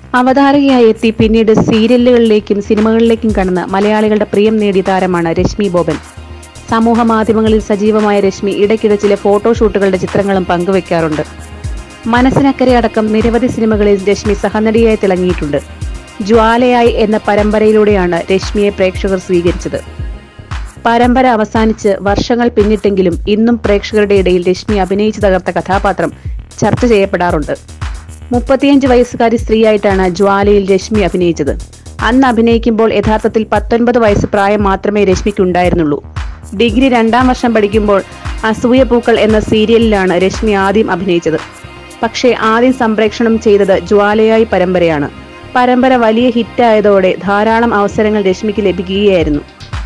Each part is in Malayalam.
അവതാരകയായി എത്തി പിന്നീട് സീരിയലുകളിലേക്കും സിനിമകളിലേക്കും കടന്ന് മലയാളികളുടെ പ്രിയം നേടിയ താരമാണ് രശ്മി ബോബൻ സമൂഹ മാധ്യമങ്ങളിൽ സജീവമായ രശ്മി ഇടയ്ക്കിടെ ചില ഫോട്ടോഷൂട്ടുകളുടെ ചിത്രങ്ങളും പങ്കുവെക്കാറുണ്ട് മനസ്സിനക്കരെ അടക്കം നിരവധി സിനിമകളിൽ രശ്മി സഹനടിയായി തിളങ്ങിയിട്ടുണ്ട് ജ്വാലയായി എന്ന പരമ്പരയിലൂടെയാണ് രശ്മിയെ പ്രേക്ഷകർ സ്വീകരിച്ചത് പരമ്പര അവസാനിച്ച് വർഷങ്ങൾ പിന്നിട്ടെങ്കിലും ഇന്നും പ്രേക്ഷകരുടെ ഇടയിൽ രശ്മി അഭിനയിച്ചു തകർത്ത കഥാപാത്രം ചർച്ച ചെയ്യപ്പെടാറുണ്ട് മുപ്പത്തിയഞ്ച് വയസ്സുകാരി സ്ത്രീയായിട്ടാണ് ജ്വാലയിൽ രശ്മി അഭിനയിച്ചത് അന്ന് അഭിനയിക്കുമ്പോൾ യഥാർത്ഥത്തിൽ പത്തൊൻപത് വയസ്സ് പ്രായം മാത്രമേ രശ്മിക്കുണ്ടായിരുന്നുള്ളൂ ഡിഗ്രി രണ്ടാം വർഷം പഠിക്കുമ്പോൾ അസൂയ പൂക്കൾ എന്ന സീരിയലിലാണ് രശ്മി ആദ്യം അഭിനയിച്ചത് പക്ഷേ ആദ്യം സംപ്രേഷണം ചെയ്തത് ജ്വാലയായി പരമ്പരയാണ് പരമ്പര വലിയ ഹിറ്റായതോടെ ധാരാളം അവസരങ്ങൾ രശ്മിക്ക് ലഭിക്കുകയായിരുന്നു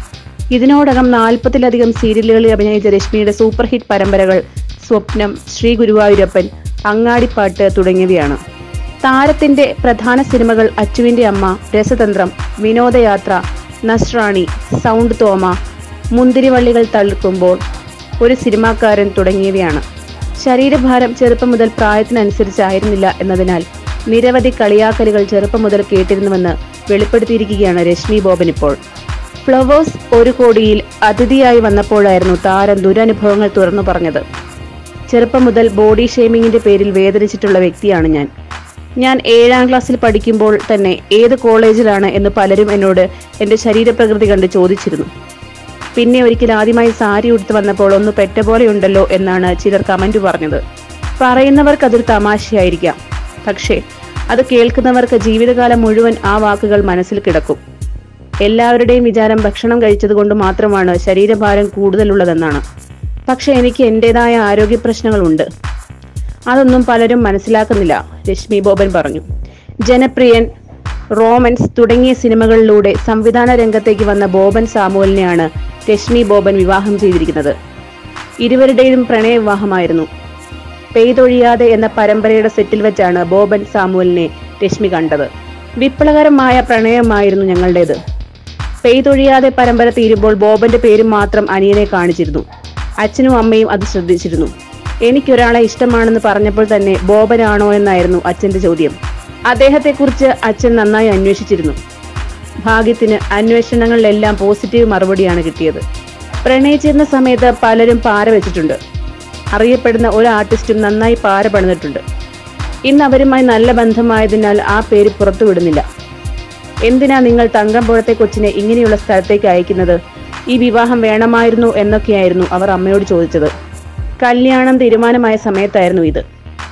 ഇതിനോടകം നാൽപ്പതിലധികം സീരിയലുകളിൽ അഭിനയിച്ച രശ്മിയുടെ സൂപ്പർ ഹിറ്റ് പരമ്പരകൾ സ്വപ്നം ശ്രീ ഗുരുവായൂരപ്പൻ അങ്ങാടിപ്പാട്ട് തുടങ്ങിയവയാണ് താരത്തിന്റെ പ്രധാന സിനിമകൾ അച്ചുവിന്റെ അമ്മ രസതന്ത്രം വിനോദയാത്ര നസ്രാണി സൗണ്ട് തോമ മുന്തിരിവള്ളികൾ തളിർക്കുമ്പോൾ ഒരു സിനിമാക്കാരൻ തുടങ്ങിയവയാണ് ശരീരഭാരം ചെറുപ്പം മുതൽ പ്രായത്തിനനുസരിച്ചായിരുന്നില്ല എന്നതിനാൽ നിരവധി കളിയാക്കലുകൾ ചെറുപ്പം മുതൽ കേട്ടിരുന്നുവെന്ന് വെളിപ്പെടുത്തിയിരിക്കുകയാണ് രശ്മി ബോബൻ ഇപ്പോൾ ഫ്ലവേഴ്സ് ഒരു കോടിയിൽ അതിഥിയായി വന്നപ്പോഴായിരുന്നു താരം ദുരനുഭവങ്ങൾ തുറന്നു പറഞ്ഞത് ചെറുപ്പം മുതൽ ബോഡി ഷേമിങ്ങിന്റെ പേരിൽ വേദനിച്ചിട്ടുള്ള വ്യക്തിയാണ് ഞാൻ ഞാൻ ഏഴാം ക്ലാസ്സിൽ പഠിക്കുമ്പോൾ തന്നെ ഏത് കോളേജിലാണ് എന്ന് പലരും എന്നോട് എൻ്റെ ശരീരപ്രകൃതി കണ്ട് ചോദിച്ചിരുന്നു പിന്നെ ഒരിക്കൽ ആദ്യമായി സാരി ഉടുത്ത് വന്നപ്പോൾ ഒന്ന് പെറ്റ പോലെയുണ്ടല്ലോ എന്നാണ് ചിലർ കമന്റ് പറഞ്ഞത് പറയുന്നവർക്ക് അതൊരു തമാശയായിരിക്കാം പക്ഷേ അത് കേൾക്കുന്നവർക്ക് ജീവിതകാലം മുഴുവൻ ആ വാക്കുകൾ മനസ്സിൽ കിടക്കും എല്ലാവരുടെയും വിചാരം ഭക്ഷണം കഴിച്ചത് കൊണ്ട് മാത്രമാണ് ശരീരഭാരം കൂടുതലുള്ളതെന്നാണ് പക്ഷെ എനിക്ക് എൻ്റെതായ ആരോഗ്യ പ്രശ്നങ്ങളുണ്ട് അതൊന്നും പലരും മനസ്സിലാക്കുന്നില്ല രശ്മി ബോബൻ പറഞ്ഞു ജനപ്രിയൻ റോമൻസ് തുടങ്ങിയ സിനിമകളിലൂടെ സംവിധാന രംഗത്തേക്ക് വന്ന ബോബൻ സാമുവലിനെയാണ് രശ്മി ബോബൻ വിവാഹം ചെയ്തിരിക്കുന്നത് ഇരുവരുടെയും പ്രണയ വിവാഹമായിരുന്നു പെയ്തൊഴിയാതെ എന്ന പരമ്പരയുടെ സെറ്റിൽ വെച്ചാണ് ബോബൻ സാമുവലിനെ രശ്മി കണ്ടത് വിപ്ലവകരമായ പ്രണയമായിരുന്നു ഞങ്ങളുടേത് പെയ്തൊഴിയാതെ പരമ്പര തീരുമ്പോൾ ബോബന്റെ പേരും മാത്രം അനിയനെ കാണിച്ചിരുന്നു അച്ഛനും അമ്മയും അത് ശ്രദ്ധിച്ചിരുന്നു എനിക്കൊരാളെ ഇഷ്ടമാണെന്ന് പറഞ്ഞപ്പോൾ തന്നെ ബോബനാണോ എന്നായിരുന്നു അച്ഛന്റെ ചോദ്യം അദ്ദേഹത്തെക്കുറിച്ച് അച്ഛൻ നന്നായി അന്വേഷിച്ചിരുന്നു ഭാഗ്യത്തിന് അന്വേഷണങ്ങളിലെല്ലാം പോസിറ്റീവ് മറുപടിയാണ് കിട്ടിയത് പ്രണയിച്ചിരുന്ന സമയത്ത് പലരും പാര വെച്ചിട്ടുണ്ട് അറിയപ്പെടുന്ന ഒരു ആർട്ടിസ്റ്റും നന്നായി പാര പണിതിട്ടുണ്ട് ഇന്ന് അവരുമായി നല്ല ബന്ധമായതിനാൽ ആ പേര് പുറത്തു വിടുന്നില്ല എന്തിനാ നിങ്ങൾ തങ്കമ്പുഴത്തെ കൊച്ചിനെ ഇങ്ങനെയുള്ള സ്ഥലത്തേക്ക് അയക്കുന്നത് ഈ വിവാഹം വേണമായിരുന്നു എന്നൊക്കെയായിരുന്നു അവർ അമ്മയോട് ചോദിച്ചത് കല്യാണം തീരുമാനമായ സമയത്തായിരുന്നു ഇത്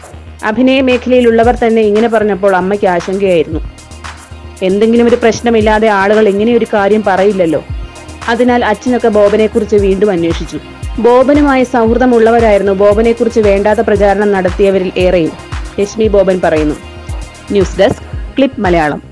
അഭിനയ മേഖലയിലുള്ളവർ തന്നെ ഇങ്ങനെ പറഞ്ഞപ്പോൾ അമ്മയ്ക്ക് ആശങ്കയായിരുന്നു എന്തെങ്കിലും ഒരു പ്രശ്നമില്ലാതെ ആളുകൾ ഇങ്ങനെ ഒരു കാര്യം പറയില്ലല്ലോ അതിനാൽ അച്ഛനൊക്കെ ബോബനെക്കുറിച്ച് വീണ്ടും അന്വേഷിച്ചു ബോബനുമായി സൗഹൃദമുള്ളവരായിരുന്നു ബോബനെക്കുറിച്ച് വേണ്ടാത്ത പ്രചാരണം നടത്തിയവരിൽ ഏറെയും രശ്മി ബോബൻ പറയുന്നു ന്യൂസ് ഡെസ്ക് ക്ലിപ്പ് മലയാളം